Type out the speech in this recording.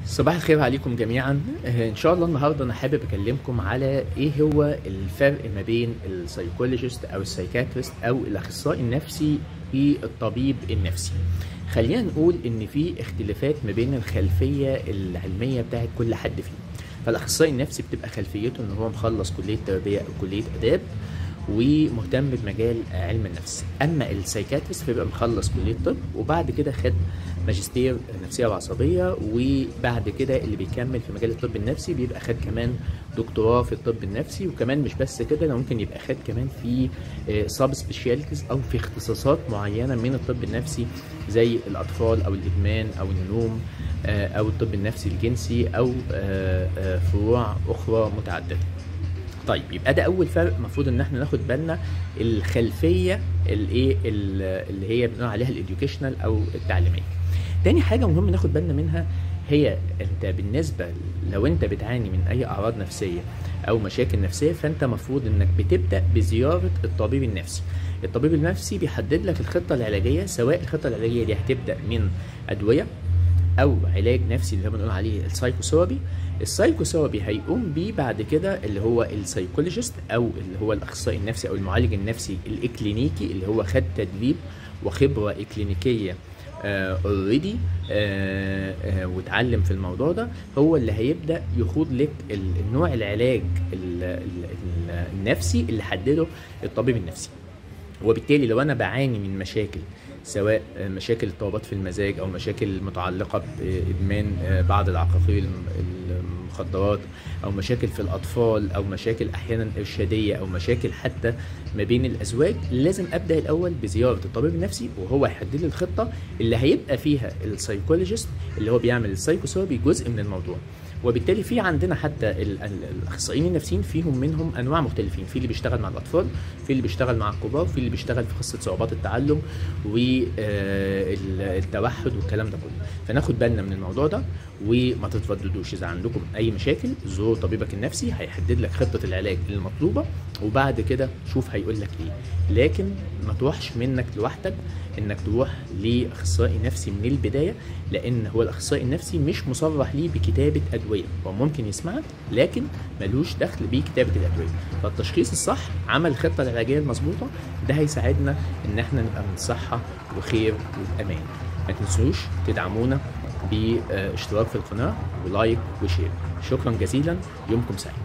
صباح الخير عليكم جميعا آه، ان شاء الله النهارده انا حابب اكلمكم على ايه هو الفرق ما بين السايكولوجيست او السايكاتريست او الاخصائي النفسي والطبيب النفسي خلينا نقول ان في اختلافات ما بين الخلفيه العلميه بتاعت كل حد فيهم فالاخصائي النفسي بتبقى خلفيته ان هو مخلص كليه تربيه او كليه اداب ومهتم بمجال علم النفس اما السايكاتريست فبيبقى مخلص كليه طب وبعد كده خد ماجستير نفسيه وعصبيه وبعد كده اللي بيكمل في مجال الطب النفسي بيبقى خد كمان دكتوراه في الطب النفسي وكمان مش بس كده ده ممكن يبقى خد كمان في سب سبيشاليتيز او في اختصاصات معينه من الطب النفسي زي الاطفال او الادمان او النوم آه، او الطب النفسي الجنسي او آه، آه، فروع اخرى متعدده طيب يبقى ده اول فرق المفروض ان احنا ناخد بالنا الخلفيه الايه ال- اللي هي بنقول عليها الاديوكيشنال او التعليميه تاني حاجه مهم ناخد بالنا منها هي انت بالنسبه لو انت بتعاني من اي اعراض نفسيه او مشاكل نفسيه فانت مفروض انك بتبدا بزياره الطبيب النفسي الطبيب النفسي بيحدد لك الخطه العلاجيه سواء الخطه العلاجيه دي هتبدا من ادويه او علاج نفسي اللي هو بنقول عليه السايكوثيرابي السايكوثيرابي هيقوم بيه بعد كده اللي هو السايكولوجيست او اللي هو الاخصائي النفسي او المعالج النفسي الاكلينيكي اللي هو خد تدريب وخبره اكلينيكيه اوريدي واتعلم في الموضوع ده هو اللي هيبدا يخوض لك ال- النوع العلاج ال- ال- ال- النفسي اللي حدده الطبيب النفسي وبالتالي لو انا بعاني من مشاكل سواء مشاكل اضطرابات في المزاج او مشاكل متعلقه بادمان بعض العقاقير المخدرات او مشاكل في الاطفال او مشاكل احيانا ارشاديه او مشاكل حتى ما بين الازواج لازم ابدا الاول بزياره الطبيب النفسي وهو هيحدد لي الخطه اللي هيبقى فيها السايكولوجيست اللي هو بيعمل السايكوثيرابي جزء من الموضوع وبالتالي في عندنا حتى ال- ال- الاخصائيين النفسيين فيهم منهم انواع مختلفين في اللي بيشتغل مع الاطفال في اللي بيشتغل مع الكبار في اللي بيشتغل في قصه صعوبات التعلم والتوحد والكلام ده كله فناخد بالنا من الموضوع ده وما تترددوش اذا عندكم اي مشاكل زور طبيبك النفسي هيحدد لك خطه العلاج المطلوبه وبعد كده شوف هيقول لك ايه لكن ما تروحش منك لوحدك انك تروح لاخصائي نفسي من البدايه لان هو الاخصائي النفسي مش مصرح ليه بكتابه ادويه هو ممكن يسمعك لكن ملوش دخل بكتابه الادويه فالتشخيص الصح عمل الخطه العلاجيه المظبوطه ده هيساعدنا ان احنا نبقى من صحه وخير وامان ما تنسوش تدعمونا باشتراك في القناه ولايك وشير شكرا جزيلا يومكم سعيد